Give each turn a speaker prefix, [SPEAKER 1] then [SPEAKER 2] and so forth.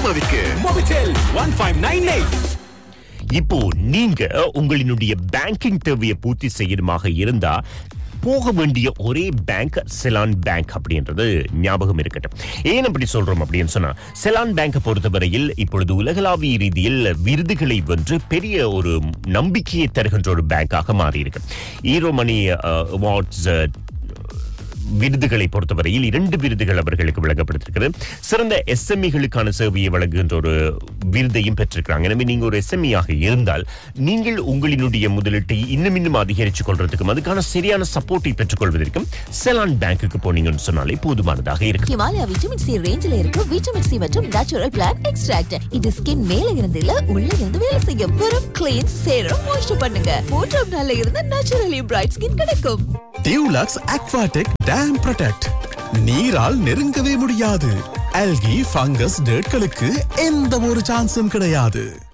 [SPEAKER 1] ஃபாத்திமாவிற்கு
[SPEAKER 2] Mobitel one five nine eight
[SPEAKER 3] இப்போ நீங்க உங்களினுடைய banking தேவையை பூர்த்தி செய்யணுமாக இருந்தா போக வேண்டிய ஒரே பேங்க் செலான் பேங்க் அப்படின்றது ஞாபகம் இருக்கட்டும் ஏன் அப்படி சொல்றோம் அப்படின்னு சொன்னா செலான் பேங்கை பொறுத்தவரையில் இப்பொழுது உலகளாவிய ரீதியில் விருதுகளை வென்று பெரிய ஒரு நம்பிக்கையை தருகின்ற ஒரு பேங்காக மாறி இருக்கு ஈரோ மணி அவார்ட்ஸ் விருதுகளை பொறுத்தவரையில் இரண்டு விருதுகள் அவர்களுக்கு வழங்கப்பட்டிருக்கிறது சிறந்த எஸ்எம்இகளுக்கான சேவையை வழங்குகின்ற ஒரு விருதையும் பெற்றிருக்கிறாங்க எனவே நீங்க ஒரு எஸ்எம்இ ஆக இருந்தால் நீங்கள் உங்களினுடைய முதலீட்டை இன்னும் இன்னும் அதிகரித்துக் கொள்றதுக்கும் அதுக்கான சரியான சப்போர்ட்டை பெற்றுக்கொள்வதற்கும் செலான் பேங்குக்கு போனீங்கன்னு சொன்னாலே போதுமானதாக இருக்கு
[SPEAKER 4] ஹிமாலயா விட்டமின் சி ரேஞ்சில இருக்க விட்டமின் சி மற்றும் நேச்சுரல் பிளான் எக்ஸ்ட்ராக்ட் இது ஸ்கின் மேல இருந்து இல்ல உள்ள இருந்து வேலை செய்யும் வெறும் கிளீன்ஸ் சேரும் மாய்ஸ்டர் பண்ணுங்க மூன்றாம் நாள்ல இருந்து நேச்சுரலி பிரைட் ஸ்கின் கிடைக்கும்
[SPEAKER 1] டியூலக்ஸ் அக்வாடெக் டேம் ப்ரொடெக்ட் நீரால் நெருங்கவே முடியாது அல்கி ஃபங்கஸ் டேட்களுக்கு எந்த ஒரு சான்ஸும் கிடையாது